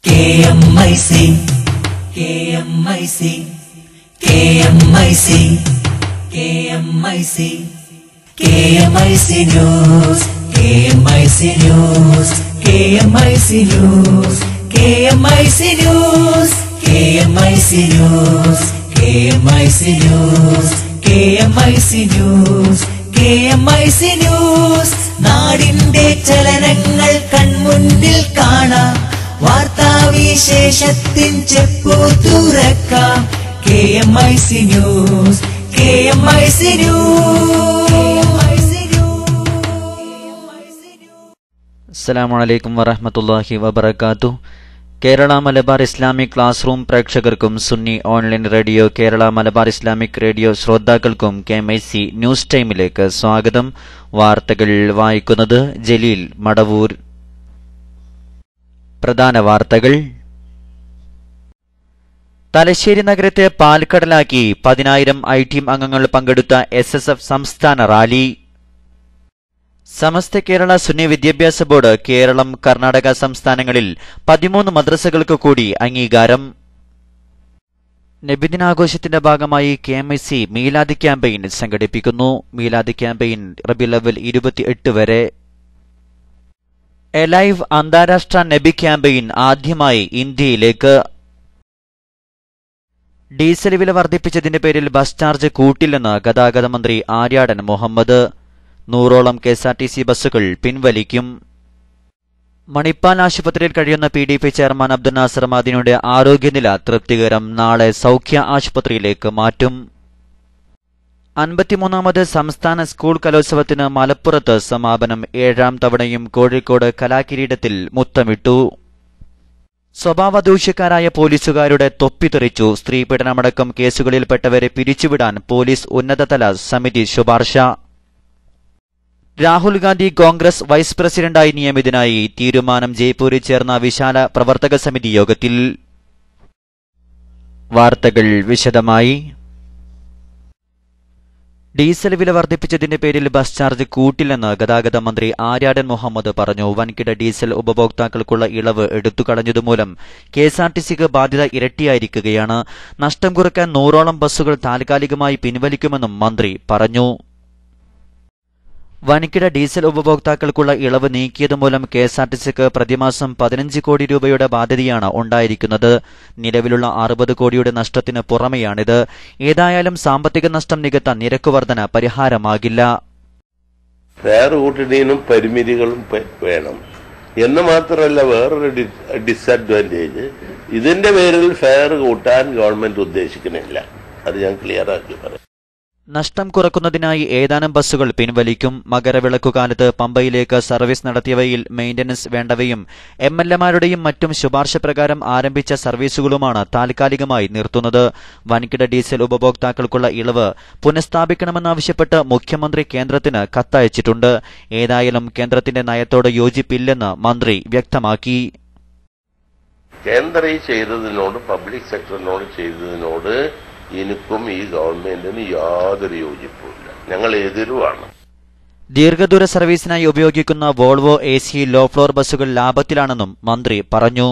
KMIC KMIC KMIC KMIC KMIC News KMIC News KMIC News KMIC News KMIC News KMIC News KMIC News KMIC News നാടിന്റെ ചലനങ്ങൾ കൺമുന്നിൽ കാണാം വാർത്താവിശേഷത്തിൻ ചെപ്പു തുറക്കാം K M I C news K M I C അസ്സലാമു അലൈക്കും വറഹ്മത്തുള്ളാഹി വബറകാതുഹു Kerala Malabar Islamic class classroom പ്രേക്ഷകർക്കും Sunni online radio Kerala Malabar Islamic radio ശ്രോതാക്കൾക്കും K M I C news ടൈമിലേക്ക് സ്വാഗതം വാർത്തകൾ വായിക്കുന്നത് ജലീൽ മടവൂർ പ്രധാന വാർത്തകൾ തലശ്ശേരി നഗരത്തെ പാൽക്കടലാക്കി പതിനായിരം ഐ ടീം അംഗങ്ങൾ പങ്കെടുത്ത എസ് എസ് എഫ് സംസ്ഥാന റാലി സമസ്ത കേരള സുന്നി വിദ്യാഭ്യാസ ബോർഡ് കേരളം കർണാടക സംസ്ഥാനങ്ങളിൽ പതിമൂന്ന് മദ്രസകൾക്ക് കൂടി അംഗീകാരം നബിദിനാഘോഷത്തിന്റെ ഭാഗമായി K M I C Milad campaign സംഘടിപ്പിക്കുന്നു മീലാദ് ക്യാമ്പയിൻ റബി ലെവൽ ഇരുപത്തിയെട്ട് വരെ എലൈവ് അന്താരാഷ്ട്ര നബി ക്യാമ്പയിൻ ആദ്യമായി ഇന്ത്യയിലേക്ക് ഡീസൽ വില വർദ്ധിപ്പിച്ചതിന്റെ പേരിൽ ബസ് ചാർജ് കൂട്ടില്ലെന്ന് ഗതാഗത മന്ത്രി ആര്യാടൻ മുഹമ്മദ് നൂറോളം K S R T C ബസ്സുകൾ പിൻവലിക്കും മണിപ്പാൽ ആശുപത്രിയിൽ കഴിയുന്ന P D P chairman Abdul Nasser മാദിനിയുടെ ആരോഗ്യനില തൃപ്തികരം നാളെ സൗഖ്യ ആശുപത്രിയിലേക്ക് മാറ്റും അൻപത്തിമൂന്നാമത് സംസ്ഥാന സ്കൂൾ കലോത്സവത്തിന് മലപ്പുറത്ത് സമാപനം ഏഴാം തവണയും കോഴിക്കോട് കലാകിരീടത്തിൽ മുത്തമിട്ടു സ്വഭാവദൂഷ്യക്കാരായ പോലീസുകാരുടെ തൊപ്പിത്തെറിച്ചു സ്ത്രീപീഡനമടക്കം കേസുകളിൽപ്പെട്ടവരെ പിരിച്ചുവിടാൻ പോലീസ് ഉന്നതതല സമിതി ശുപാർശ രാഹുൽ ഗാന്ധി കോൺഗ്രസ് വൈസ് പ്രസിഡന്റായി നിയമിതനായി തീരുമാനം ജയ്പൂരിൽ ചേർന്ന വിശാല പ്രവർത്തക സമിതി യോഗത്തിൽ വാർത്തകൾ വിശദമായി ഡീസൽ വില വർദ്ധിപ്പിച്ചതിന്റെ പേരിൽ ബസ് ചാർജ് കൂട്ടില്ലെന്ന് ഗതാഗത മന്ത്രി ആര്യാടൻ മുഹമ്മദ് പറഞ്ഞു വൻകിട ഡീസൽ ഉപഭോക്താക്കൾക്കുള്ള ഇളവ് എടുത്തുകളഞ്ഞതുമൂലം കെ എസ് ആർ ടി സിക്ക് ബാധ്യത ഇരട്ടിയായിരിക്കുകയാണ് നഷ്ടം കുറയ്ക്കാൻ നൂറോളം ബസ്സുകൾ താൽക്കാലികമായി പിൻവലിക്കുമെന്നും മന്ത്രി പറഞ്ഞു വൻകിട ഡീസൽ ഉപഭോക്താക്കൾക്കുള്ള ഇളവ് നീക്കിയത് മൂലം കെ എസ് ആർ ടി സിക്ക് പ്രതിമാസം പതിനഞ്ച് കോടി രൂപയുടെ ബാധ്യതയാണ് ഉണ്ടായിരിക്കുന്നത് നിലവിലുള്ള അറുപത് കോടിയുടെ നഷ്ടത്തിന് പുറമെയാണിത് ഏതായാലും സാമ്പത്തിക നഷ്ടം നികത്താൻ നിരക്ക് വർധന പരിഹാരമാകില്ല ഫെയർ കൂട്ടുന്നതിനും പരിമിതികളും പ- വേണം എന്ന് മാത്രമല്ല വേറൊരു ഡി- ഡിസഡ്വാൻറ്റേജ് ഇതിന്റെ പേരിൽ ഫെയർ കൂട്ടാൻ ഗവൺമെന്റ് ഉദ്ദേശിക്കുന്നില്ല അത് ഞാൻ ക്ലിയർ ആക്കി പറയാം നഷ്ടം കുറക്കുന്നതിനായി ഏതാനും ബസ്സുകൾ പിൻവലിക്കും മകരവിളക്കുകാലത്ത് പമ്പയിലേക്ക് സർവീസ് നടത്തിയവയിൽ മെയിന്റനൻസ് വേണ്ടവയും എം എൽ എമാരുടെയും മറ്റും ശുപാർശ പ്രകാരം ആരംഭിച്ച സർവീസുകളുമാണ് താൽക്കാലികമായി നിർത്തുന്നത് വൻകിട ഡീസൽ ഉപഭോക്താക്കൾക്കുള്ള ഇളവ് പുനഃസ്ഥാപിക്കണമെന്നാവശ്യപ്പെട്ട് മുഖ്യമന്ത്രി കേന്ദ്രത്തിന് കത്തയച്ചിട്ടുണ്ട് ഏതായാലും കേന്ദ്രത്തിന്റെ നയത്തോട് യോജിപ്പില്ലെന്ന് മന്ത്രി വ്യക്തമാക്കി കേന്ദ്ര ഈ ചെയ്തതിനോട് പബ്ലിക് സെക്ടറിനോട് ചെയ്തതിനോട് എനിക്കും ഈ ഗവൺമെന്റിന് യാതൊരു യോജിപ്പുമില്ല ഞങ്ങൾ എതിരുമാണ് ദീർഘദൂര സർവീസിനായി ഉപയോഗിക്കുന്ന Volvo A C low floor ബസ്സുകൾ ലാഭത്തിലാണെന്നും മന്ത്രി പറഞ്ഞു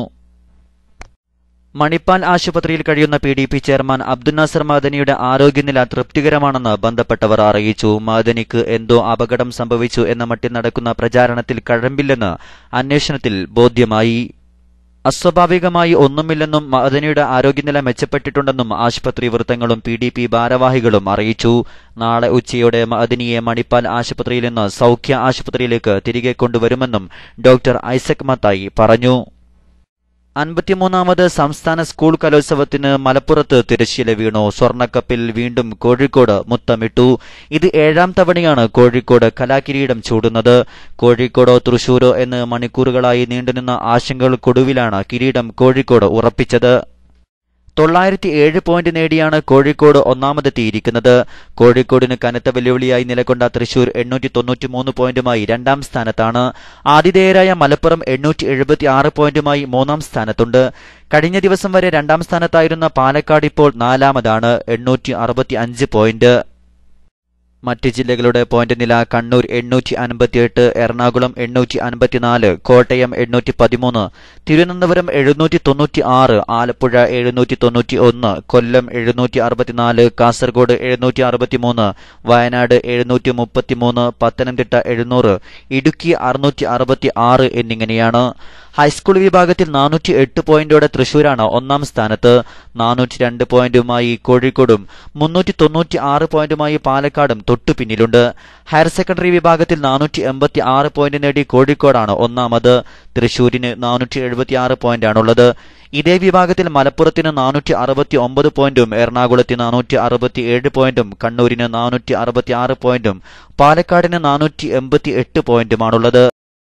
മണിപ്പാൽ ആശുപത്രിയിൽ കഴിയുന്ന P D P chairman Abdul Nasser മാദനിയുടെ ആരോഗ്യനില തൃപ്തികരമാണെന്ന് ബന്ധപ്പെട്ടവർ അറിയിച്ചു മാദനിക്ക് എന്തോ അപകടം സംഭവിച്ചു എന്ന മട്ടിൽ നടക്കുന്ന പ്രചാരണത്തിൽ കഴമ്പില്ലെന്ന് അന്വേഷണത്തിൽ ബോധ്യമായി അസ്വാഭാവികമായി ഒന്നുമില്ലെന്നും മദനിയുടെ ആരോഗ്യനില മെച്ചപ്പെട്ടിട്ടുണ്ടെന്നും ആശുപത്രി വൃത്തങ്ങളും പി ഡി പി ഭാരവാഹികളും അറിയിച്ചു നാളെ ഉച്ചയോടെ മദനിയെ മണിപ്പാൽ ആശുപത്രിയിൽ നിന്ന് സൗഖ്യ ആശുപത്രിയിലേക്ക് തിരികെ കൊണ്ടുവരുമെന്നും ഡോക്ടർ ഐസക് മത്തായി പറഞ്ഞു അൻപത്തിമൂന്നാമത് സംസ്ഥാന സ്കൂൾ കലോത്സവത്തിന് മലപ്പുറത്ത് തിരശ്ശീല വീണു സ്വർണ്ണക്കപ്പിൽ വീണ്ടും കോഴിക്കോട് മുത്തമിട്ടു ഇത് ഏഴാം തവണയാണ് കോഴിക്കോട് കലാകിരീടം ചൂടുന്നത് കോഴിക്കോടോ തൃശൂരോ എന്ന് മണിക്കൂറുകളായി നീണ്ടുനിന്ന ആശങ്കകൾക്കൊടുവിലാണ് കിരീടം കോഴിക്കോട് ഉറപ്പിച്ചത് തൊള്ളായിരത്തി ഏഴ് പോയിന്റ് നേടിയാണ് കോഴിക്കോട് ഒന്നാമതെത്തിയിരിക്കുന്നത് കോഴിക്കോടിന് കനത്ത വെല്ലുവിളിയായി നിലകൊണ്ട തൃശൂർ എണ്ണൂറ്റി തൊണ്ണൂറ്റിമൂന്ന് പോയിന്റുമായി രണ്ടാം സ്ഥാനത്താണ് ആതിഥേയരായ മലപ്പുറം എണ്ണൂറ്റി എഴുപത്തി ആറ് പോയിന്റുമായി മൂന്നാം സ്ഥാനത്തുണ്ട് കഴിഞ്ഞ ദിവസം വരെ രണ്ടാം സ്ഥാനത്തായിരുന്ന പാലക്കാട് ഇപ്പോൾ നാലാമതാണ് എണ്ണൂറ്റി അറുപത്തി അഞ്ച് പോയിന്റ് മറ്റ് ജില്ലകളുടെ പോയിന്റ് നില കണ്ണൂർ എണ്ണൂറ്റി അൻപത്തിയെട്ട് എറണാകുളം എണ്ണൂറ്റി അൻപത്തിനാല് കോട്ടയം എണ്ണൂറ്റി പതിമൂന്ന് തിരുവനന്തപുരം എഴുന്നൂറ്റി തൊണ്ണൂറ്റി ആറ് ആലപ്പുഴ എഴുന്നൂറ്റി തൊണ്ണൂറ്റി ഒന്ന് കൊല്ലം എഴുന്നൂറ്റി അറുപത്തിനാല് കാസർഗോഡ് എഴുന്നൂറ്റി അറുപത്തിമൂന്ന് വയനാട് എഴുന്നൂറ്റി മുപ്പത്തിമൂന്ന് പത്തനംതിട്ട എഴുന്നൂറ് ഇടുക്കി അറുന്നൂറ്റി അറുപത്തി ആറ് എന്നിങ്ങനെയാണ് ഹൈസ്കൂൾ വിഭാഗത്തിൽ നാനൂറ്റി എട്ട് പോയിന്റോടെ തൃശൂരാണ് ഒന്നാം സ്ഥാനത്ത് നാനൂറ്റി രണ്ട് പോയിന്റുമായി കോഴിക്കോടും മുന്നൂറ്റി തൊണ്ണൂറ്റി ആറ് പോയിന്റുമായി പാലക്കാടും തൊട്ടു പിന്നിലുണ്ട് ഹയർ സെക്കൻഡറി വിഭാഗത്തിൽ നാനൂറ്റി എൺപത്തി ആറ് പോയിന്റ് നേടി കോഴിക്കോടാണ് ഒന്നാമത് തൃശൂരിന് നാനൂറ്റി എഴുപത്തി ആറ് പോയിന്റാണുള്ളത് ഇതേ വിഭാഗത്തിൽ മലപ്പുറത്തിന് നാനൂറ്റി അറുപത്തി ഒമ്പത് പോയിന്റും എറണാകുളത്തിന് നാനൂറ്റി അറുപത്തി ഏഴ് പോയിന്റും കണ്ണൂരിന് നാനൂറ്റി അറുപത്തി ആറ് പോയിന്റും പാലക്കാടിന് നാനൂറ്റി എൺപത്തി എട്ട് പോയിന്റുമാണുള്ളത്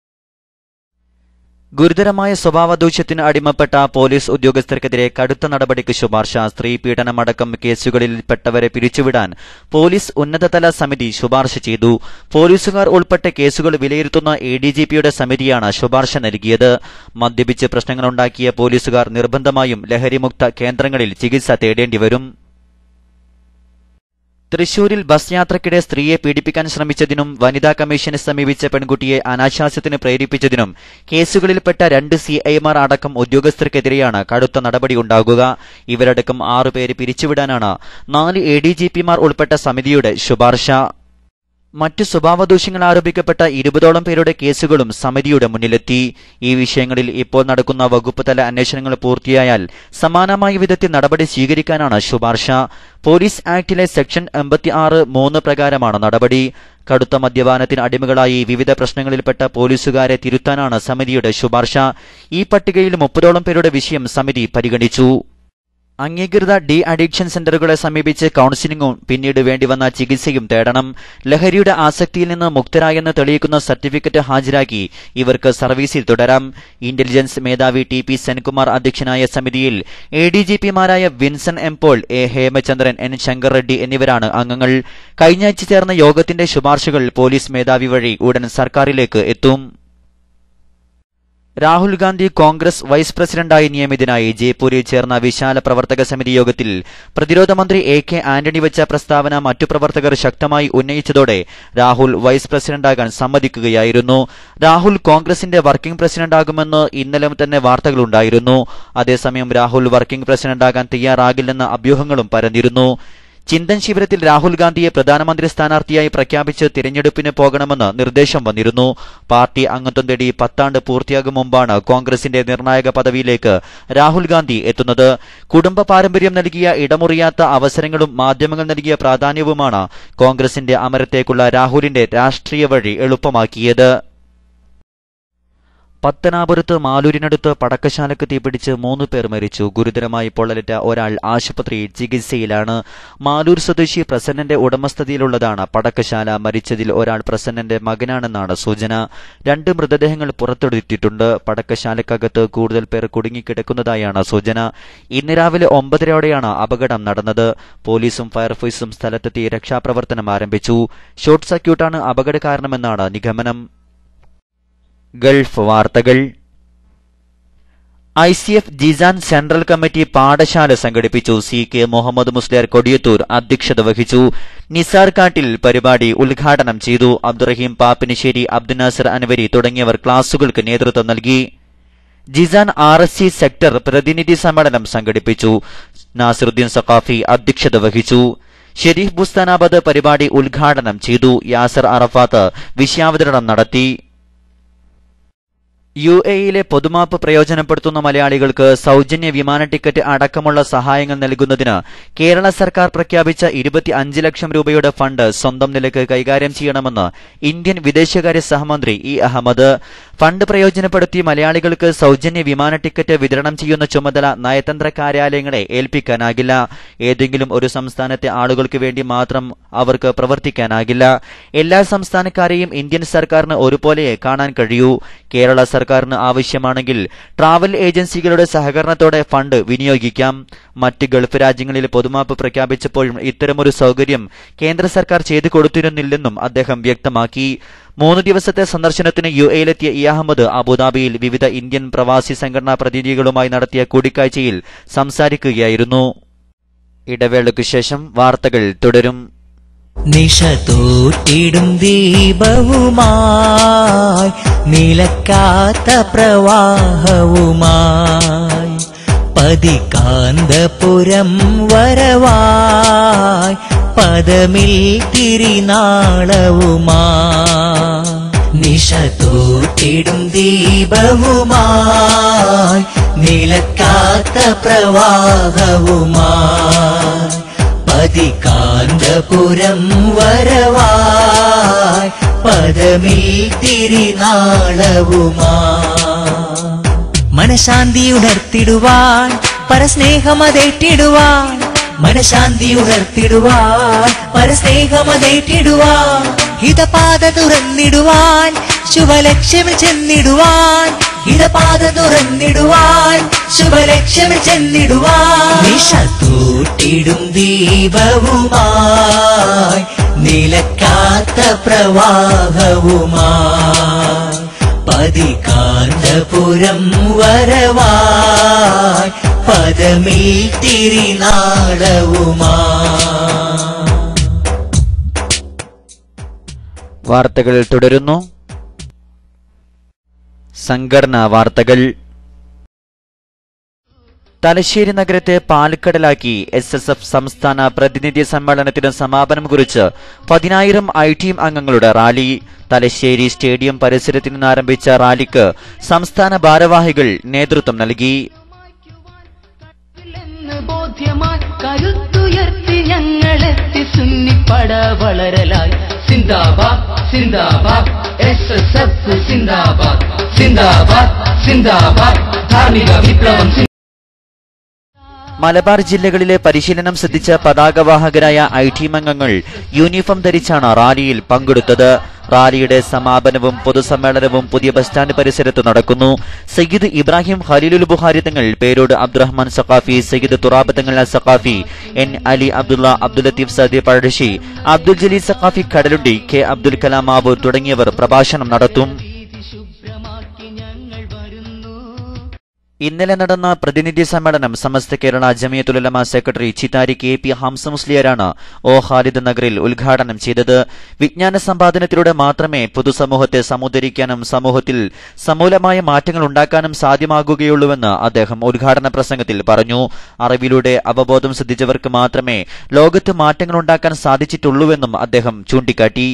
ഗുരുതരമായ സ്വഭാവദൂഷ്യത്തിന് അടിമപ്പെട്ട പോലീസ് ഉദ്യോഗസ്ഥർക്കെതിരെ കടുത്ത നടപടിക്ക് ശുപാർശ സ്ത്രീ പീഡനമടക്കം കേസുകളിൽപ്പെട്ടവരെ പിരിച്ചുവിടാൻ പോലീസ് ഉന്നതതല സമിതി ശുപാർശ ചെയ്തു പോലീസുകാർ ഉൾപ്പെട്ട കേസുകൾ വിലയിരുത്തുന്ന എ ഡി ജി പിയുടെ സമിതിയാണ് ശുപാർശ നൽകിയത് മദ്യപിച്ച് പ്രശ്നങ്ങളുണ്ടാക്കിയ പോലീസുകാർ നിർബന്ധമായും ലഹരിമുക്ത കേന്ദ്രങ്ങളിൽ ചികിത്സ തേടേണ്ടിവരും തൃശൂരിൽ ബസ് യാത്രക്കിടെ സ്ത്രീയെ പീഡിപ്പിക്കാൻ ശ്രമിച്ചതിനും വനിതാ കമ്മീഷനെ സമീപിച്ച പെൺകുട്ടിയെ അനാശാസ്യത്തിന് പ്രേരിപ്പിച്ചതിനും കേസുകളിൽപ്പെട്ട രണ്ട് സി ഐമാർ അടക്കം ഉദ്യോഗസ്ഥർക്കെതിരെയാണ് കടുത്ത നടപടിയുണ്ടാകുക ഇവരടക്കം ആറുപേര് പിരിച്ചുവിടാനാണ് നാല് എ ഡി ജി പിമാർ ഉൾപ്പെട്ട സമിതിയുടെ ശുപാർശ മറ്റു സ്വഭാവദൂഷ്യങ്ങൾ ആരോപിക്കപ്പെട്ട ഇരുപതോളം പേരുടെ കേസുകളും സമിതിയുടെ മുന്നിലെത്തി ഈ വിഷയങ്ങളിൽ ഇപ്പോൾ നടക്കുന്ന വകുപ്പ് തല അന്വേഷണങ്ങൾ പൂർത്തിയായാൽ സമാനമായ വിധത്തിൽ നടപടി സ്വീകരിക്കാനാണ് ശുപാർശ പോലീസ് ആക്ടിലെ സെക്ഷൻ എൺപത്തിയാറ് മൂന്ന് പ്രകാരമാണ് നടപടി കടുത്ത മദ്യപാനത്തിന് അടിമകളായി വിവിധ പ്രശ്നങ്ങളിൽപ്പെട്ട പോലീസുകാരെ തിരുത്താനാണ് സമിതിയുടെ ശുപാർശ ഈ പട്ടികയിൽ മുപ്പതോളം പേരുടെ വിഷയം സമിതി പരിഗണിച്ചു അംഗീകൃത ഡി അഡിക്ഷൻ സെന്ററുകളെ സമീപിച്ച് കൌൺസിലിംഗും പിന്നീട് വേണ്ടിവന്ന ചികിത്സയും തേടണം ലഹരിയുടെ ആസക്തിയിൽ നിന്ന് മുക്തരായെന്ന് തെളിയിക്കുന്ന സർട്ടിഫിക്കറ്റ് ഹാജരാക്കി ഇവർക്ക് സർവീസിൽ തുടരാം ഇന്റലിജൻസ് മേധാവി ടി പി സെൻകുമാർ അധ്യക്ഷനായ സമിതിയിൽ എ ഡി ജി പിമാരായ Vinson M Paul A Hemachandran N Sankar Reddy എന്നിവരാണ് അംഗങ്ങൾ കഴിഞ്ഞയാഴ്ച ചേർന്ന യോഗത്തിന്റെ ശുപാർശകൾ പോലീസ് മേധാവി വഴി ഉടൻ സർക്കാരിലേക്ക് എത്തും രാഹുൽ ഗാന്ധി കോൺഗ്രസ് വൈസ് പ്രസിഡന്റായി നിയമിതനായി ജയ്പൂരിൽ ചേർന്ന വിശാല പ്രവർത്തക സമിതി യോഗത്തിൽ പ്രതിരോധ മന്ത്രി എ കെ ആന്റണി വെച്ച പ്രസ്താവന മറ്റു പ്രവർത്തകർ ശക്തമായി ഉന്നയിച്ചതോടെ രാഹുൽ വൈസ് പ്രസിഡന്റാകാൻ സമ്മതിക്കുകയായിരുന്നു രാഹുൽ കോൺഗ്രസിന്റെ വർക്കിംഗ് പ്രസിഡന്റാകുമെന്ന് ഇന്നലെ തന്നെ വാർത്തകളുണ്ടായിരുന്നു അതേസമയം രാഹുൽ വർക്കിംഗ് പ്രസിഡന്റാകാൻ തയ്യാറാകില്ലെന്ന അഭ്യൂഹങ്ങളും പരന്നിരുന്നു ചിന്തൻ ശിബിരത്തിൽ രാഹുൽ ഗാന്ധിയെ പ്രധാനമന്ത്രി സ്ഥാനാർത്ഥിയായി പ്രഖ്യാപിച്ച് തിരഞ്ഞെടുപ്പിന് പോകണമെന്ന് നിർദ്ദേശം വന്നിരുന്നു പാർട്ടി അംഗത്വം തേടി പത്താണ്ട് പൂർത്തിയാകും മുമ്പാണ് കോൺഗ്രസിന്റെ നിർണായക പദവിയിലേക്ക് രാഹുൽ ഗാന്ധി എത്തുന്നത് കുടുംബ പാരമ്പര്യം നൽകിയ ഇടമുറിയാത്ത അവസരങ്ങളും മാധ്യമങ്ങൾ നൽകിയ പ്രാധാന്യവുമാണ് കോൺഗ്രസിന്റെ അമരത്തേക്കുള്ള രാഹുലിന്റെ രാഷ്ട്രീയ വഴി എളുപ്പമാക്കിയത് പത്തനാപുരത്ത് മാലൂരിനടുത്ത് പടക്കശാലക്ക് തീപിടിച്ച് മൂന്ന് പേർ മരിച്ചു ഗുരുതരമായി പൊള്ളലേറ്റ ഒരാൾ ആശുപത്രിയിൽ ചികിത്സയിലാണ് മാലൂർ സ്വദേശി പ്രസന്നന്റെ ഉടമസ്ഥതയിലുള്ളതാണ് പടക്കശാല മരിച്ചതിൽ ഒരാൾ പ്രസന്നന്റെ മകനാണെന്നാണ് സൂചന രണ്ട് മൃതദേഹങ്ങൾ പുറത്തെടുത്തിട്ടുണ്ട് പടക്കശാലക്കകത്ത് കൂടുതൽ പേർ കുടുങ്ങിക്കിടക്കുന്നതായാണ് സൂചന ഇന്ന് രാവിലെ ഒമ്പതരയോടെയാണ് അപകടം നടന്നത് പോലീസും ഫയർഫോഴ്സും സ്ഥലത്തെത്തി രക്ഷാപ്രവർത്തനം ആരംഭിച്ചു ഷോർട്ട് സർക്യൂട്ടാണ് അപകട കാരണമെന്നാണ് നിഗമനം ഗൾഫ് വാർത്തകൾ I C F Jizan central committee പാഠശാല സംഘടിപ്പിച്ചു സി കെ മുഹമ്മദ് മുസ്ലിയാർ കൊടിയത്തൂർ അധ്യക്ഷത വഹിച്ചു നിസാർ കാട്ടിൽ പരിപാടി ഉദ്ഘാടനം ചെയ്തു അബ്ദുറഹീം പാപ്പിനിശ്ശേരി അബ്ദുൽ നാസർ അൻവരി തുടങ്ങിയവർ ക്ലാസുകൾക്ക് നേതൃത്വം നൽകി Jizan R S C sector പ്രതിനിധി സമ്മേളനം സംഘടിപ്പിച്ചു നാസിറുദ്ദീൻ സഖാഫി അധ്യക്ഷത വഹിച്ചു ഷെരീഫ് ബുസ്താനാബാദ് പരിപാടി ഉദ്ഘാടനം ചെയ്തു യാസർ അറഫാത്ത് വിഷയാവതരണം നടത്തി യു എയിലെ പൊതുമാപ്പ് പ്രയോജനപ്പെടുത്തുന്ന മലയാളികൾക്ക് സൗജന്യ വിമാന ടിക്കറ്റ് അടക്കമുള്ള സഹായങ്ങൾ നൽകുന്നതിന് കേരള സർക്കാർ പ്രഖ്യാപിച്ച ഇരുപത്തി അഞ്ച് ലക്ഷം രൂപയുടെ ഫണ്ട് സ്വന്തം നിലക്ക് കൈകാര്യം ചെയ്യണമെന്ന് ഇന്ത്യൻ വിദേശകാര്യ സഹമന്ത്രി ഇ അഹമ്മദ് ഫണ്ട് പ്രയോജനപ്പെടുത്തി മലയാളികൾക്ക് സൗജന്യ വിമാന ടിക്കറ്റ് വിതരണം ചെയ്യുന്ന ചുമതല നയതന്ത്ര കാര്യാലയങ്ങളെ ഏൽപ്പിക്കാനാകില്ല ഏതെങ്കിലും ഒരു സംസ്ഥാനത്തെ ആളുകൾക്ക് വേണ്ടി മാത്രം അവർക്ക് പ്രവർത്തിക്കാനാകില്ല എല്ലാ സംസ്ഥാനക്കാരെയും ഇന്ത്യൻ സർക്കാരിന് ഒരുപോലെ കാണാൻ കഴിയൂ കേരള സർക്കാരിന് ആവശ്യമാണെങ്കിൽ ട്രാവൽ ഏജൻസികളുടെ സഹകരണത്തോടെ ഫണ്ട് വിനിയോഗിക്കാം മറ്റ് ഗൾഫ് രാജ്യങ്ങളിൽ പൊതുമാപ്പ് പ്രഖ്യാപിച്ചപ്പോഴും ഇത്തരമൊരു സൗകര്യം കേന്ദ്ര സർക്കാർ ചെയ്തു കൊടുത്തിരുന്നില്ലെന്നും അദ്ദേഹം വ്യക്തമാക്കി മൂന്ന് ദിവസത്തെ സന്ദർശനത്തിന് യു എയിലെത്തിയ ഇ അഹമ്മദ് അബുദാബിയിൽ വിവിധ ഇന്ത്യൻ പ്രവാസി സംഘടനാ പ്രതിനിധികളുമായി നടത്തിയ കൂടിക്കാഴ്ചയിൽ സംസാരിക്കുകയായിരുന്നു ഇടവേളയ്ക്കു ശേഷം വാർത്തകൾ തുടരും നിശ തോറ്റിടും ദീപവുമായി നിലക്കാത്ത പ്രവാഹവുമായി പതികാന്തപുരം വരവായി പദമിൽ തിരിനാളവുമായി നിശ തോറ്റിടും ദീപവുമായി നിലക്കാത്ത പ്രവാഹവുമായി പതികാന്തപുരം വരവായി പദമിൽ തിരിനാളവുമായി മനശാന്തി ഉണർത്തിടുവാൻ പരസ്നേഹമതേറ്റിടുവാൻ മനശാന്തി ഉണർത്തിടുവാൻ പരസ്നേഹമതേറ്റിടുവാൻ ഹിതപാത തുറന്നിടുവാൻ ശുഭലക്ഷ്യമിൽ ചെന്നിടുവാൻ ഹിതപാത തുറന്നിടുവാൻ ശുഭലക്ഷ്യമിൽ ചെന്നിടുവാൻ നിശ തൂട്ടിടും ദീപവുമായി നിലക്കാത്ത പ്രവാഹവുമായി പതികാന്തപുരം വരവായി പദമിൽ തിരിനാളവുമാ വാർത്തകൾ തുടരുന്നു സംഘടനാ വാർത്തകൾ തലശ്ശേരി നഗരത്തെ പാൽക്കടലാക്കി എസ് എസ് എഫ് സംസ്ഥാന പ്രതിനിധി സമ്മേളനത്തിന് സമാപനം കുറിച്ച് പതിനായിരം ഐ ടീം അംഗങ്ങളുടെ റാലി തലശ്ശേരി സ്റ്റേഡിയം പരിസരത്ത് നിന്ന് ആരംഭിച്ച റാലിക്ക് സംസ്ഥാന ഭാരവാഹികൾ നേതൃത്വം നൽകി എന്ന് ബോധ്യമായി കരുത്തുയർത്തി ഞങ്ങളെത്തി സുന്നിപ്പട വളരലായി സിന്ദാബാദ് സിന്ദാബാദ് എസ് എസ് എഫ് സിന്ദാബാദ് സിന്ദാബാദ് സിന്ദാബാദ് ധാർമ്മിക വിപ്ലവം സിന്ദാബാദ്. മലബാർ ജില്ലകളിലെ പരിശീലനം സിദ്ധിച്ച പതാകവാഹകരായ ഐ ടീം അംഗങ്ങൾ യൂണിഫോം ധരിച്ചാണ് റാലിയിൽ പങ്കെടുത്തത് റാലിയുടെ സമാപനവും പൊതുസമ്മേളനവും പുതിയ ബസ് സ്റ്റാൻഡ് പരിസരത്ത് നടക്കുന്നു സയ്യിദ് ഇബ്രാഹിം ഖലീലുൽ ബുഹാരി തങ്ങൾ പേരോട് അബ്ദുറഹ്മാൻ സഖാഫി സയ്യിദ് തുറാബ് തങ്ങൾ അൽ സഖാഫി എൻ അലി അബ്ദുള്ള അബ്ദുൽ ലത്തീഫ് സദി പഴശ്ശി അബ്ദുൽ ജലീൽ സഖാഫി കടലുണ്ടി കെ അബ്ദുൽ കലാം മാവൂർ തുടങ്ങിയവർ പ്രഭാഷണം നടത്തും വീതി ശുഭ്രമാക്കി ഞങ്ങൾ വരുന്നു ഇന്നലെ നടന്ന പ്രതിനിധി സമ്മേളനം Samastha Kerala Jamiyyathul Ulama secretary Chithari K P Hamza മുസ്ലിയാരാണ് ഒ ഖാലിദ് നഗറിൽ ഉദ്ഘാടനം ചെയ്തത് വിജ്ഞാന സമ്പാദനത്തിലൂടെ മാത്രമേ പൊതുസമൂഹത്തെ സമുദ്ധരിക്കാനും സമൂഹത്തിൽ സമൂലമായ മാറ്റങ്ങൾ ഉണ്ടാക്കാനും സാധ്യമാകുകയുള്ളൂവെന്ന് അദ്ദേഹം ഉദ്ഘാടന പ്രസംഗത്തിൽ പറഞ്ഞു അറിവിലൂടെ അവബോധം സിദ്ധിച്ചവർക്ക് മാത്രമേ ലോകത്ത് മാറ്റങ്ങൾ ഉണ്ടാക്കാൻ സാധിച്ചിട്ടുള്ളൂവെന്നും അദ്ദേഹം ചൂണ്ടിക്കാട്ടി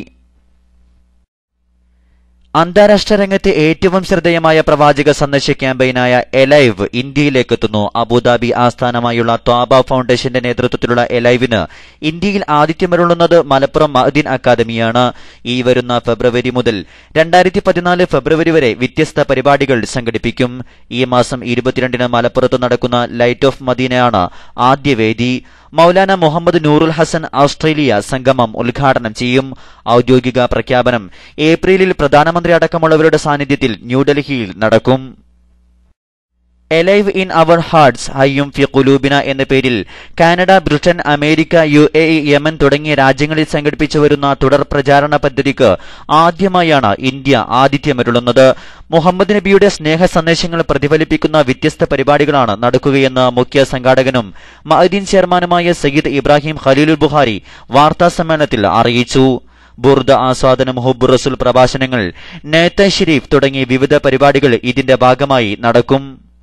അന്താരാഷ്ട്ര രംഗത്തെ ഏറ്റവും ശ്രദ്ധേയമായ പ്രവാചക സന്ദർശ ക്യാമ്പയിനായ എലൈവ് ഇന്ത്യയിലേക്ക് എത്തുന്നു അബുദാബി ആസ്ഥാനമായുള്ള ത്വാബ ഫൗണ്ടേഷന്റെ നേതൃത്വത്തിലുള്ള എലൈവിന് ഇന്ത്യയിൽ ആതിഥ്യമരുളുന്നത് മലപ്പുറം മഹദീൻ അക്കാദമിയാണ് ഈ വരുന്ന ഫെബ്രുവരി മുതൽ രണ്ടായിരത്തി പതിനാല് ഫെബ്രുവരി വരെ വ്യത്യസ്ത പരിപാടികൾ സംഘടിപ്പിക്കും ഈ മാസം ഇരുപത്തിരണ്ടിന് മലപ്പുറത്ത് നടക്കുന്ന ലൈറ്റ് ഓഫ് മദീനയാണ് ആദ്യ വേദി മൗലാന മുഹമ്മദ് നൂറുൽ ഹസൻ ഓസ്ട്രേലിയ സംഗമം ഉദ്ഘാടനം ചെയ്യും ഔദ്യോഗിക പ്രഖ്യാപനം ഏപ്രിലിൽ പ്രധാനമന്ത്രി അടക്കമുള്ളവരുടെ സാന്നിധ്യത്തിൽ ന്യൂഡൽഹിയിൽ നടക്കും എലൈവ് ഇൻ അവർ ഹാർട്സ് ഹയ്യും ഫി കുലൂബിന എന്ന പേരിൽ Canada Britain America U A E Yemen തുടങ്ങിയ രാജ്യങ്ങളിൽ സംഘടിപ്പിച്ചു വരുന്ന തുടർ പ്രചാരണ പദ്ധതിക്ക് ആദ്യമായാണ് ഇന്ത്യ ആതിഥ്യമരുളുന്നത് മുഹമ്മദ് നബിയുടെ സ്നേഹ സന്ദേശങ്ങൾ പ്രതിഫലിപ്പിക്കുന്ന വ്യത്യസ്ത പരിപാടികളാണ് നടക്കുകയെന്ന് മുഖ്യ സംഘാടകനും മഅദീൻ ചെയർമാനുമായ സയ്യിദ് ഇബ്രാഹിം ഖലീലുൽ ബുഹാരി വാർത്താ സമ്മേളനത്തിൽ അറിയിച്ചു ബുർദ ആസ്വാദനം ഹുബ് റസുൽ പ്രഭാഷണങ്ങൾ നേത്ത ഷരീഫ് തുടങ്ങിയ വിവിധ പരിപാടികൾ ഇതിന്റെ ഭാഗമായി നടക്കും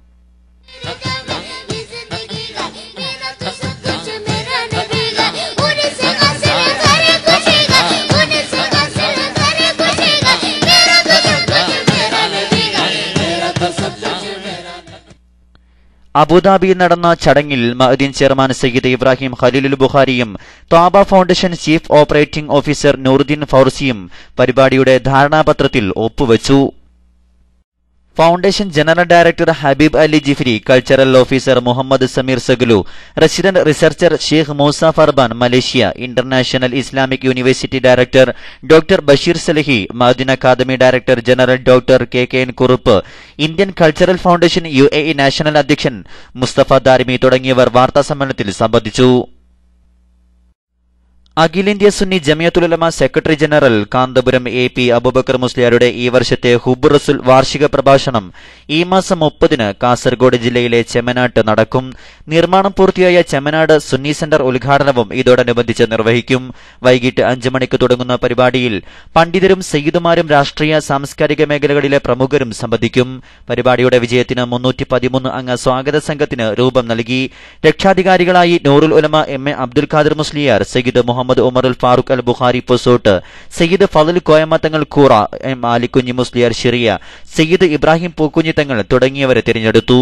जिंदगी का मेरा तो सब कुछ मेरा नबी का उन्हीं से हासिल करे खुशी का उन्हीं से हासिल करे खुशी का मेरा तो सब कुछ मेरा नबी का मेरा तो सब कुछ मेरा അബുദാബിയിൽ നടന്ന ചടങ്ങിൽ മഅദീൻ ചെയർമാൻ സയ്യിദ് ഇബ്രാഹിം ഖലീലുൽ ബുഖാരിയും Tabah foundation chief operating officer Nooruddin ഫൗർസിയും പരിപാടിയുടെ ധാരണാപത്രത്തിൽ ഒപ്പുവച്ചു foundation general director Habib Ali Jifri cultural officer Muhammad Sameer സഗലു resident researcher Sheikh Musa Furber Malaysia international Islamic university director doctor Bashir Salahi Madin academy director general doctor K K N Kurup Indian cultural foundation U A E national അധ്യക്ഷൻ മുസ്തഫ ദാരിമി തുടങ്ങിയവർ വാർത്താസമ്മേളനത്തിൽ സംബന്ധിച്ചു അഖിലേന്ത്യാ Sunni Jamiyyathul Ulama secretary general Kanthapuram A P Abubakar മുസ്ലിയാരുടെ ഈ വർഷത്തെ ഹുബ് റസുൽ വാർഷിക പ്രഭാഷണം ഈ മാസം മുപ്പതിന് കാസർഗോഡ് ജില്ലയിലെ ചെമ്മനാട്ട് നടക്കും നിർമ്മാണം പൂർത്തിയായ ചെമ്മനാട് സുന്നി സെന്റർ ഉദ്ഘാടനവും ഇതോടനുബന്ധിച്ച് നിർവഹിക്കും വൈകിട്ട് അഞ്ചു മണിക്ക് തുടങ്ങുന്ന പരിപാടിയിൽ പണ്ഡിതരും സയ്യിദുമാരും രാഷ്ട്രീയ സാംസ്കാരിക മേഖലകളിലെ പ്രമുഖരും സംബന്ധിക്കും പരിപാടിയുടെ വിജയത്തിന് മുന്നൂറ്റി പതിമൂന്ന് അംഗ സ്വാഗത സംഘത്തിന് രൂപം നൽകി രക്ഷാധികാരികളായി Noorul Ulama M A Abdul Khader Musliyar Sayyid Muhammad Umar Al Farooq Al Bukhari Posot Sayyid Fazal Koyamma Thangal Koora M Alikunhi Musliyar Shiriya Sayyid Ibrahim Pookunhi Thangal തുടങ്ങിയവരെ തിരഞ്ഞെടുത്തു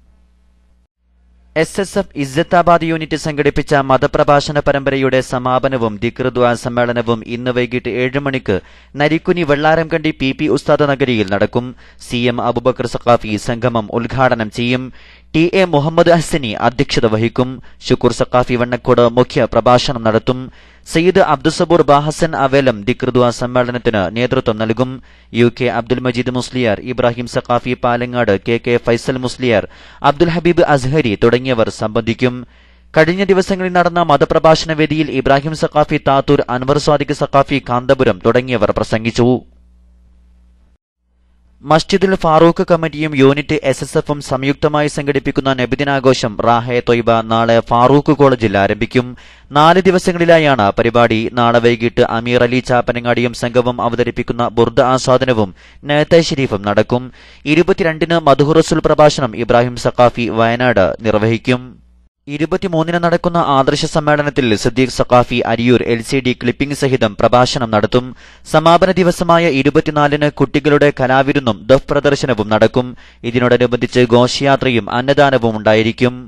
S S F Izzathabad unit സംഘടിപ്പിച്ച മതപ്രഭാഷണ പരമ്പരയുടെ സമാപനവും ദിക്റുദ്വാ സമ്മേളനവും ഇന്ന് വൈകിട്ട് ഏഴ് മണിക്ക് നരിക്കുനി വെള്ളാരംകണ്ടി പി പി ഉസ്താദ് നഗരിയിൽ നടക്കും സി എം അബുബക്കർ സഖാഫി സംഗമം ഉദ്ഘാടനം ചെയ്യും ടി എ മുഹമ്മദ് ഹസനി അധ്യക്ഷത വഹിക്കും ഷുക്കൂർ സഖാഫി വണ്ണക്കോട് മുഖ്യ പ്രഭാഷണം നടത്തും സയ്യിദ് അബ്ദുസബൂർ ബാഹസൻ അവേലം ദിക്റുദ്വാ സമ്മേളനത്തിന് നേതൃത്വം നൽകും U K Abdul Majeed Musliyar Ibrahim Saqafi Palangad K K Faisal Musliyar Abdul Habeeb Azhari തുടങ്ങിയവർ സംബന്ധിക്കും കഴിഞ്ഞ ദിവസങ്ങളിൽ നടന്ന മതപ്രഭാഷണ വേദിയിൽ ഇബ്രാഹിം സഖാഫി താത്തൂർ അൻവർ സ്വാദിഖ് സഖാഫി കാന്തപുരം തുടങ്ങിയവർ പ്രസംഗിച്ചു മസ്ജിദുൽ ഫാറൂഖ് കമ്മിറ്റിയും യൂണിറ്റ് എസ് എസ് എഫും സംയുക്തമായി സംഘടിപ്പിക്കുന്ന നബിദിനാഘോഷം റാഹെ തൊയ്ബ നാളെ ഫാറൂഖ് കോളേജിൽ ആരംഭിക്കും നാല് ദിവസങ്ങളിലായാണ് പരിപാടി നാളെ വൈകിട്ട് അമീർ അലി ചാപ്പനങ്ങാടിയും സംഘവും അവതരിപ്പിക്കുന്ന ബുർദ ആസ്വാദനവും നേത്തെ ഷരീഫും നടക്കും ഇരുപത്തിരണ്ടിന് മധുഹുറസുൽ പ്രഭാഷണം ഇബ്രാഹിം സഖാഫി വയനാട് നിർവഹിക്കും ഇരുപത്തിമൂന്നിന് നടക്കുന്ന ആദർശ സമ്മേളനത്തിൽ Siddique Saqafi Ariyur L C D clipping സഹിതം പ്രഭാഷണം നടത്തും സമാപന ദിവസമായ ഇരുപത്തിനാലിന് കുട്ടികളുടെ കലാവിരുന്നും ദഫ് പ്രദർശനവും നടക്കും ഇതിനോടനുബന്ധിച്ച് ഘോഷയാത്രയും അന്നദാനവും ഉണ്ടായിരിക്കും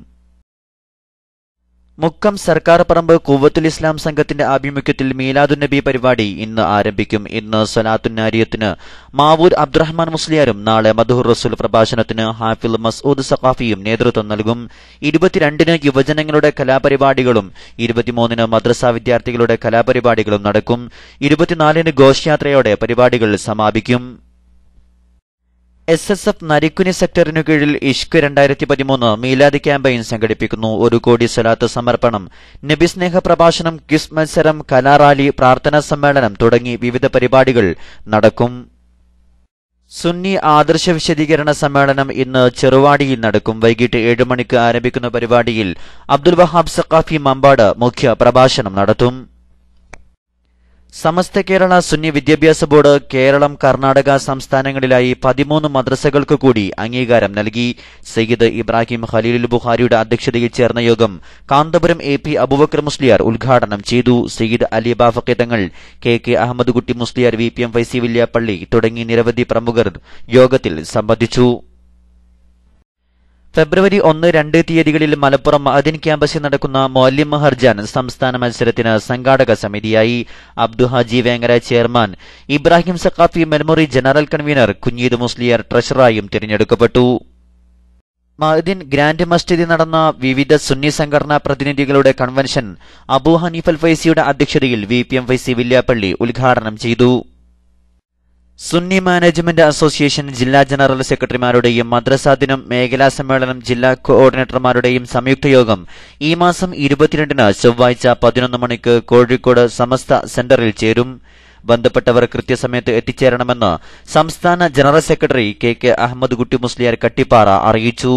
മുക്കം സർക്കാർ പറമ്പ് കൂവത്തുൽ ഇസ്ലാം സംഘത്തിന്റെ ആഭിമുഖ്യത്തിൽ മീലാദുന്നബി പരിപാടി ഇന്ന് ആരംഭിക്കും ഇന്ന് സലാത്തുന്നാരിയത്തിന് മാവൂർ അബ്ദുറഹ്മാൻ മുസ്ലിയാരും നാളെ മധുഹുർ റസൂൽ പ്രഭാഷണത്തിന് ഹാഫിൽ മസൂദ് സഖാഫിയും നേതൃത്വം നൽകും ഇരുപത്തിരണ്ടിന് യുവജനങ്ങളുടെ കലാപരിപാടികളും ഇരുപത്തിമൂന്നിന് മദ്രസ വിദ്യാർത്ഥികളുടെ കലാപരിപാടികളും നടക്കും ഇരുപത്തിനാലിന് ഘോഷയാത്രയോടെ പരിപാടികൾ സമാപിക്കും എസ് എസ് എഫ് നരിക്കുനി സെക്ടറിനു കീഴിൽ ഇഷ്ക് രണ്ടായിരത്തി പതിമൂന്ന് മീലാദ് ക്യാമ്പയിൻ സംഘടിപ്പിക്കുന്നു ഒരു കോടി സ്വലാത്ത് സമർപ്പണം നബിസ്നേഹ പ്രഭാഷണം ക്വിസ് മത്സരം കലാറാലി പ്രാർത്ഥനാ സമ്മേളനം തുടങ്ങി വിവിധ പരിപാടികൾ നടക്കും സുന്നി ആദർശ വിശദീകരണ സമ്മേളനം ഇന്ന് ചെറുവാടിയിൽ നടക്കും വൈകിട്ട് ഏഴ് മണിക്ക് ആരംഭിക്കുന്ന പരിപാടിയിൽ അബ്ദുൽ വഹാബ് സഖാഫി മമ്പാട് മുഖ്യ പ്രഭാഷണം നടത്തും സമസ്ത കേരള സുന്നി വിദ്യാഭ്യാസ ബോർഡ് കേരളം കർണാടക സംസ്ഥാനങ്ങളിലായി പതിമൂന്ന് മദ്രസകൾക്ക് കൂടി അംഗീകാരം നൽകി സയ്യിദ് ഇബ്രാഹിം ഖലീൽ ബുഖാരിയുടെ അധ്യക്ഷതയിൽ ചേർന്ന യോഗം കാന്തപുരം എ പി അബുബക്കർ മുസ്ലിയാർ ഉദ്ഘാടനം ചെയ്തു സയ്യിദ് അലി ബാഫക്കി തങ്ങൾ K K Ahmed Kutty Musliyar V P M Faizy Villiappally തുടങ്ങി നിരവധി പ്രമുഖർ യോഗത്തിൽ സംബന്ധിച്ചു ഫെബ്രുവരി ഒന്ന് രണ്ട് തീയതികളിൽ മലപ്പുറം മഅദിൻ ക്യാമ്പസിൽ നടക്കുന്ന മൊല്ലിം മഹർജാൻ സംസ്ഥാന മത്സരത്തിന് സംഘാടക സമിതിയായി അബ്ദു ഹാജി വേങ്ങര ചെയർമാൻ ഇബ്രാഹിം സഖാഫി മെമ്മറി ജനറൽ കൺവീനർ കുഞ്ഞീദ് മുസ്ലിയാർ ട്രഷറായും തിരഞ്ഞെടുക്കപ്പെട്ടു മഅദിൻ ഗ്രാൻഡ് മസ്ജിദിൽ നടന്ന വിവിധ സുന്നി സംഘടനാ പ്രതിനിധികളുടെ കൺവെൻഷൻ അബു ഹനീഫൽ ഫൈസിയുടെ അധ്യക്ഷതയിൽ V P M Faizy Villiappally ഉദ്ഘാടനം ചെയ്തു സുന്നി മാനേജ്മെന്റ് അസോസിയേഷൻ ജില്ലാ ജനറൽ സെക്രട്ടറിമാരുടെയും മദ്രസാ ദിനം മേഖലാ സമ്മേളനം ജില്ലാ കോർഡിനേറ്റർമാരുടെയും സംയുക്ത യോഗം ഈ മാസം ഇരുപത്തിരണ്ടിന് ചൊവ്വാഴ്ച പതിനൊന്ന് മണിക്ക് കോഴിക്കോട് സമസ്ത സെന്ററിൽ ചേരും ബന്ധപ്പെട്ടവർ കൃത്യസമയത്ത് എത്തിച്ചേരണമെന്ന് സംസ്ഥാന general secretary K K Ahmed Kutty Musliyar Kattippara അറിയിച്ചു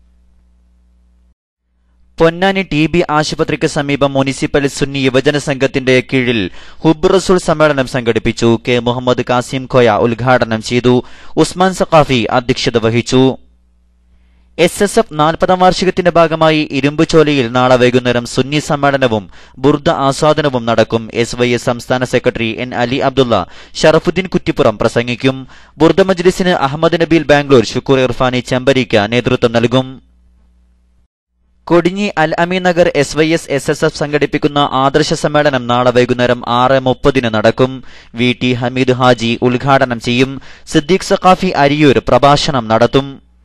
പൊന്നാനി ടി ബി ആശുപത്രിക്ക് സമീപം മുനിസിപ്പൽ സുന്നി യുവജന സംഘത്തിന്റെ കീഴിൽ ഹുബ് റസൂൽ സമ്മേളനം സംഘടിപ്പിച്ചു കെ മുഹമ്മദ് കാസിം ഖോയ ഉദ്ഘാടനം ചെയ്തു ഉസ്മാൻ സഖാഫി അധ്യക്ഷത വഹിച്ചു എസ് എസ് എഫ് നാൽപ്പതാം വാർഷികത്തിന്റെ ഭാഗമായി ഇരുമ്പുചോലയിൽ നാളെ വൈകുന്നേരം സുന്നി സമ്മേളനവും ബുർദ ആസ്വാദനവും നടക്കും എസ് വൈ എസ് സംസ്ഥാന സെക്രട്ടറി എൻ അലി അബ്ദുള്ള ഷറഫുദ്ദീൻ കുറ്റിപ്പുറം പ്രസംഗിക്കും ബുർദ മജ്ലിസിന് അഹമ്മദ് നബീൽ ബാംഗ്ലൂർ ഷുക്കൂർ ഇർഫാനി ചെമ്പരിക്ക നേതൃത്വം നൽകും Kodinhi Al Ameen Nagar S Y S S S F സംഘടിപ്പിക്കുന്ന ആദർശ സമ്മേളനം നാളെ വൈകുന്നേരം ആറ് മുപ്പതിന് നടക്കും വി ടി ഹമീദ് ഹാജി ഉദ്ഘാടനം ചെയ്യും സിദ്ദീഖ് സഖാഫി അരിയൂർ പ്രഭാഷണം നടത്തും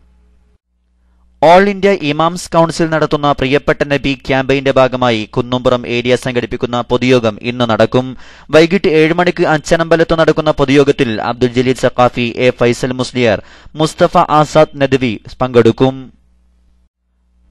ഓൾ ഇന്ത്യ ഇമാംസ് കൌൺസിൽ നടത്തുന്ന പ്രിയപ്പെട്ട നബി ക്യാമ്പയിന്റെ ഭാഗമായി കുന്നുംപുറം ഏരിയ സംഘടിപ്പിക്കുന്ന പൊതുയോഗം ഇന്ന് നടക്കും വൈകിട്ട് ഏഴ് മണിക്ക് അച്ചനമ്പലത്ത് നടക്കുന്ന പൊതുയോഗത്തിൽ അബ്ദുൽ ജലീൽ സഖാഫി എ ഫൈസൽ മുസ്ലിയാർ മുസ്തഫ ആസാദ് നദ്വി പങ്കെടുക്കും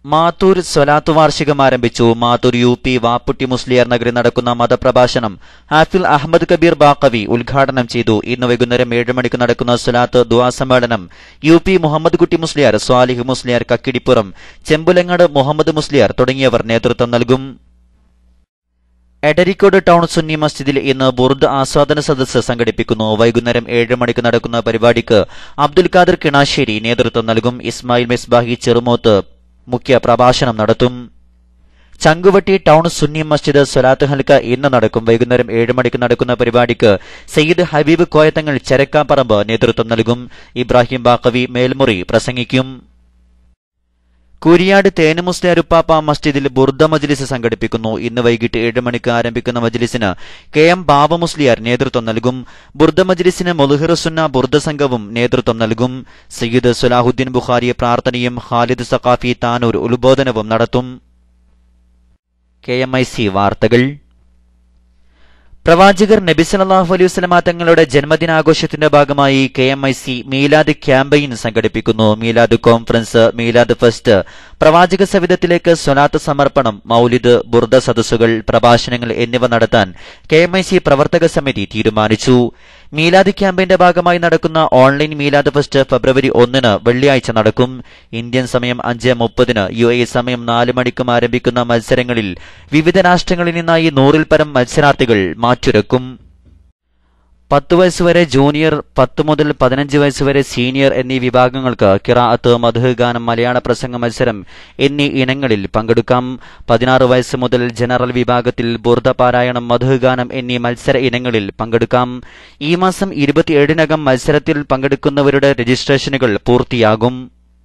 മാത്തൂർ സ്വലാത്ത് വാർഷികം ആരംഭിച്ചു മാത്തൂർ യു പി വാപ്പുട്ടി മുസ്ലിയാർ നഗറിൽ നടക്കുന്ന മതപ്രഭാഷണം ഹാഫിൽ അഹമ്മദ് കബീർ ബാക്കവി ഉദ്ഘാടനം ചെയ്തു ഇന്ന് വൈകുന്നേരം ഏഴ് മണിക്ക് നടക്കുന്ന സ്വലാത്ത് ദുആ സമ്മേളനം യു പി മുഹമ്മദ് കുട്ടി മുസ്ലിയാർ സ്വാലിഹ് മുസ്ലിയാർ കക്കിടിപ്പുറം ചെമ്പുലങ്ങാട് മുഹമ്മദ് മുസ്ലിയാർ തുടങ്ങിയവർ നേതൃത്വം നൽകും എടരിക്കോട് ടൗൺ സുന്നി മസ്ജിദിൽ ഇന്ന് ബുർദ് ആസ്വാദന സദസ്സ് സംഘടിപ്പിക്കുന്നു വൈകുന്നേരം ഏഴ് മണിക്ക് നടക്കുന്ന പരിപാടിക്ക് അബ്ദുൽ ഖാദർ കിണാശ്ശേരി നേതൃത്വം നൽകും ഇസ്മായിൽ മിസ്ബാഹി ചെറുമോത്ത് മുഖ്യ പ്രഭാഷണം നടത്തും ചങ്കുവട്ടി ടൗൺ സുന്നി മസ്ജിദ് സ്വലാത്ത് ഹൽക്ക ഇന്ന് നടക്കും വൈകുന്നേരം ഏഴ് മണിക്ക് നടക്കുന്ന പരിപാടിക്ക് സയ്യിദ് ഹബീബ് കോയത്തങ്ങൾ ചരക്കാപ്പറമ്പ് നേതൃത്വം നൽകും ഇബ്രാഹിം ബാക്കവി മേൽമുറി പ്രസംഗിക്കും കുരിയാട് തേനുമുസ്ലിയാരുപ്പാപ്പ മസ്ജിദിൽ ബുർദ മജ്ലിസ് സംഘടിപ്പിക്കുന്നു ഇന്ന് വൈകിട്ട് ഏഴ് മണിക്ക് ആരംഭിക്കുന്ന മജ്ലിസിന് കെ എം ബാബ മുസ്ലിയാർ നേതൃത്വം നൽകും ബുർദ മജ്ലിസിന് മൊലുഹിറുസുന്ന ബുർദ സംഘവും നേതൃത്വം നൽകും സയ്യിദ് സുലാഹുദ്ദീൻ ബുഖാരി പ്രാർത്ഥനയും ഖാലിദ് സഖാഫി താനൂർ ഉത്ബോധനവും നടത്തും കെ എം ഐ സി വാർത്തകൾ പ്രവാചകർ നബി സല്ലല്ലാഹു അലൈഹി വസല്ലമ തങ്ങളുടെ ജന്മദിനാഘോഷത്തിന്റെ ഭാഗമായി K M I C Milad campaign സംഘടിപ്പിക്കുന്നു മീലാദ് കോൺഫറൻസ് മീലാദ് ഫെസ്റ്റ് പ്രവാചക സവിധത്തിലേക്ക് സ്വലാത്ത് സമർപ്പണം മൗലിദ് ബുർദ സദസ്സുകൾ പ്രഭാഷണങ്ങൾ എന്നിവ നടത്താൻ കെ എം ഐ സി പ്രവർത്തക സമിതി തീരുമാനിച്ചു മീലാദ് ക്യാമ്പയിന്റെ ഭാഗമായി നടക്കുന്ന ഓൺലൈൻ മീലാദ് ഫെസ്റ്റ് ഫെബ്രുവരി ഒന്നിന് വെള്ളിയാഴ്ച നടക്കും ഇന്ത്യൻ സമയം അഞ്ച് മുപ്പതിന് യു എ സമയം നാല് മണിക്കും ആരംഭിക്കുന്ന മത്സരങ്ങളിൽ വിവിധ രാഷ്ട്രങ്ങളിൽ നിന്നായി നൂറിൽ പരം മത്സരാർത്ഥികൾ മാറ്റുരക്കും പത്ത് വയസ്സുവരെ ജൂനിയർ പത്ത് മുതൽ പതിനഞ്ച് വയസ്സുവരെ സീനിയർ എന്നീ വിഭാഗങ്ങൾക്ക് കിറാഅത്ത് മധു ഗാനം മലയാള പ്രസംഗ മത്സരം എന്നീ ഇനങ്ങളിൽ പങ്കെടുക്കാം പതിനാറ് വയസ്സ് മുതൽ ജനറൽ വിഭാഗത്തിൽ ബുർദ പാരായണം മധു ഗാനം എന്നീ മത്സര ഇനങ്ങളിൽ പങ്കെടുക്കാം ഈ മാസം ഇരുപത്തിയേഴിനകം മത്സരത്തിൽ പങ്കെടുക്കുന്നവരുടെ രജിസ്ട്രേഷനുകൾ പൂർത്തിയാകും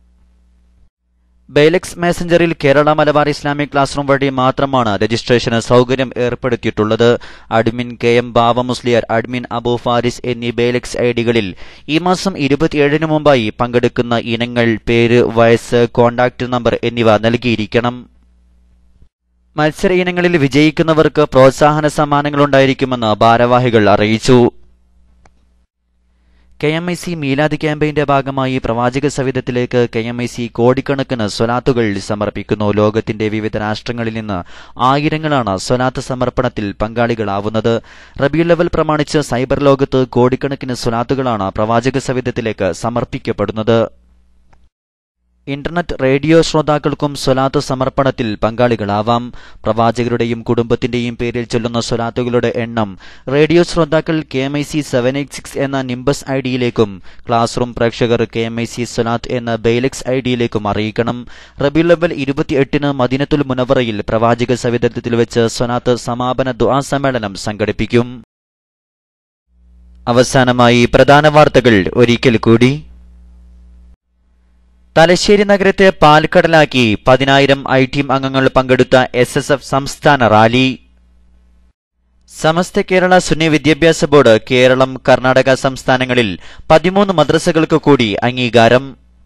ബൈലക്സ് മെസഞ്ചറിൽ Kerala Malabar Islamic class room വഴി മാത്രമാണ് രജിസ്ട്രേഷന് സൗകര്യം ഏർപ്പെടുത്തിയിട്ടുള്ളത് admin K M Bava Musliyar admin Abu Faris എന്നീ ബൈലക്സ് ഐഡികളിൽ ഈ മാസം ഇരുപത്തിയേഴിന് മുമ്പായി പങ്കെടുക്കുന്ന ഇനങ്ങൾ പേര് വയസ്സ് കോൺടാക്ട് നമ്പർ എന്നിവ നൽകിയിരിക്കണം മത്സര ഇനങ്ങളിൽ വിജയിക്കുന്നവർക്ക് പ്രോത്സാഹന സമ്മാനങ്ങളുണ്ടായിരിക്കുമെന്ന് ഭാരവാഹികൾ അറിയിച്ചു കെ എം ഐ സി മീലാദ് ക്യാമ്പയിന്റെ ഭാഗമായി പ്രവാചക സവിധത്തിലേക്ക് കെ എം ഐ സി കോടിക്കണക്കിന് സ്വലാത്തുകൾ സമർപ്പിക്കുന്നു ലോകത്തിന്റെ വിവിധ രാഷ്ട്രങ്ങളിൽ നിന്ന് ആയിരങ്ങളാണ് സ്വലാത്ത് സമർപ്പണത്തിൽ പങ്കാളികളാവുന്നത് റബിയുൽ ലെവൽ പ്രമാണിച്ച് സൈബർ ലോകത്ത് കോടിക്കണക്കിന് സ്വലാത്തുകളാണ് പ്രവാചക സവിധത്തിലേക്ക് സമർപ്പിക്കപ്പെടുന്നത് ഇന്റർനെറ്റ് റേഡിയോ ശ്രോതാക്കൾക്കും സ്വലാത്ത് സമർപ്പണത്തിൽ പങ്കാളികളാവാം പ്രവാചകരുടെയും കുടുംബത്തിന്റെയും പേരിൽ ചൊല്ലുന്ന സ്വലാത്തുകളുടെ എണ്ണം റേഡിയോ ശ്രോതാക്കൾ K M I C seven eight six എന്ന നിംബസ് ഐ ഡിയിലേക്കും ക്ലാസ് റൂം പ്രേക്ഷകർ കെ എം ഐ സി സ്വലാത്ത് എന്ന ബെയ്ലക്സ് ഐ ഡിയിലേക്കും അറിയിക്കണം റബി ലെവൽ ഇരുപത്തിയെട്ടിന് മദീനത്തുൽ മുനവറയിൽ പ്രവാചക സവിധത്തിൽ വെച്ച് സ്വലാത്ത് സമാപന ദുആ സമ്മേളനം സംഘടിപ്പിക്കും അവസാനമായി പ്രധാന വാർത്തകൾ ഒരിക്കൽ കൂടി തലശ്ശേരി നഗരത്തെ പാൽക്കടലാക്കി പതിനായിരം ഐ ടീം അംഗങ്ങൾ പങ്കെടുത്ത എസ് എസ് എഫ് സംസ്ഥാന റാലി സമസ്ത കേരള സുന്നി വിദ്യാഭ്യാസ ബോർഡ് കേരളം കർണാടക സംസ്ഥാനങ്ങളിൽ പതിമൂന്ന് മദ്രസകൾക്ക് കൂടി അംഗീകാരം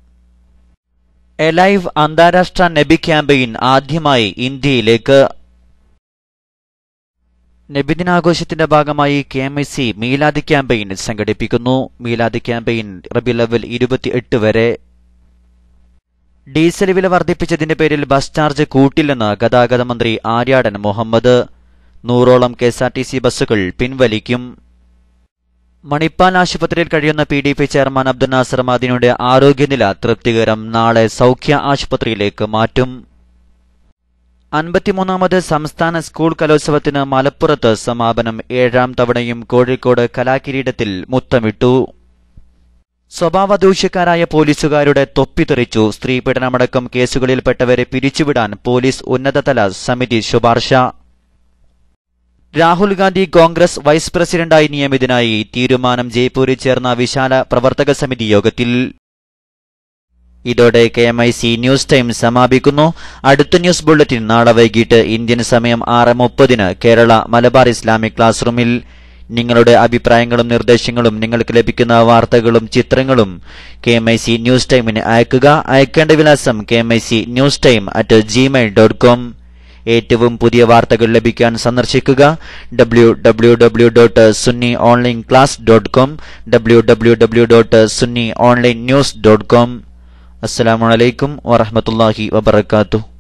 എലൈവ് അന്താരാഷ്ട്ര നബി ക്യാമ്പയിൻ ആദ്യമായി ഇന്ത്യയിലേക്ക് നബിദിനാഘോഷത്തിന്റെ ഭാഗമായി K M I C Milad campaign സംഘടിപ്പിക്കുന്നു മീലാദ് ക്യാമ്പയിൻ റബി ലെവൽ ഇരുപത്തിയെട്ട് വരെ ഡീസൽ വില വർദ്ധിപ്പിച്ചതിന്റെ പേരിൽ ബസ് ചാർജ് കൂട്ടില്ലെന്ന് ഗതാഗത മന്ത്രി ആര്യാടൻ മുഹമ്മദ് നൂറോളം K S R T C ബസ്സുകൾ പിൻവലിക്കും മണിപ്പാൽ ആശുപത്രിയിൽ കഴിയുന്ന P D P chairman Abdul Nasser മാദിനിയുടെ ആരോഗ്യനില തൃപ്തികരം നാളെ സൗഖ്യ ആശുപത്രിയിലേക്ക് മാറ്റും അൻപത്തിമൂന്നാമത് സംസ്ഥാന സ്കൂൾ കലോത്സവത്തിന് മലപ്പുറത്ത് സമാപനം ഏഴാം തവണയും കോഴിക്കോട് കലാകിരീടത്തിൽ മുത്തമിട്ടു സ്വഭാവദൂഷ്യക്കാരായ പോലീസുകാരുടെ തൊപ്പിത്തെറിച്ചു സ്ത്രീപീഡനമടക്കം കേസുകളിൽപ്പെട്ടവരെ പിരിച്ചുവിടാൻ പോലീസ് ഉന്നതതല സമിതി ശുപാർശ രാഹുൽ ഗാന്ധി കോൺഗ്രസ് വൈസ് പ്രസിഡന്റായി നിയമിതനായി തീരുമാനം ജയ്പൂരിൽ ചേർന്ന വിശാല പ്രവർത്തക സമിതി യോഗത്തിൽ ഇതോടെ K M I C news time സമാപിക്കുന്നു അടുത്ത ന്യൂസ് ബുള്ളറ്റിൻ നാളെ വൈകിട്ട് ഇന്ത്യൻ സമയം ആറ് മുപ്പതിന് കേരള മലബാർ ഇസ്ലാമിക് ക്ലാസ് റൂമിൽ നിങ്ങളുടെ അഭിപ്രായങ്ങളും നിർദ്ദേശങ്ങളും നിങ്ങൾക്ക് ലഭിക്കുന്ന വാർത്തകളും ചിത്രങ്ങളും K M I C news ടൈമിന് അയക്കുക അയക്കേണ്ട വിലാസം K M I C news time at Gmail dot com ഏറ്റവും പുതിയ വാർത്തകൾ ലഭിക്കാൻ സന്ദർശിക്കുക W W W dot Sunni online class dot com W W W dot Sunni online news dot com അസ്സലാമു അലൈക്കും വറഹ്മത്തുള്ളാഹി വബറകാതുഹു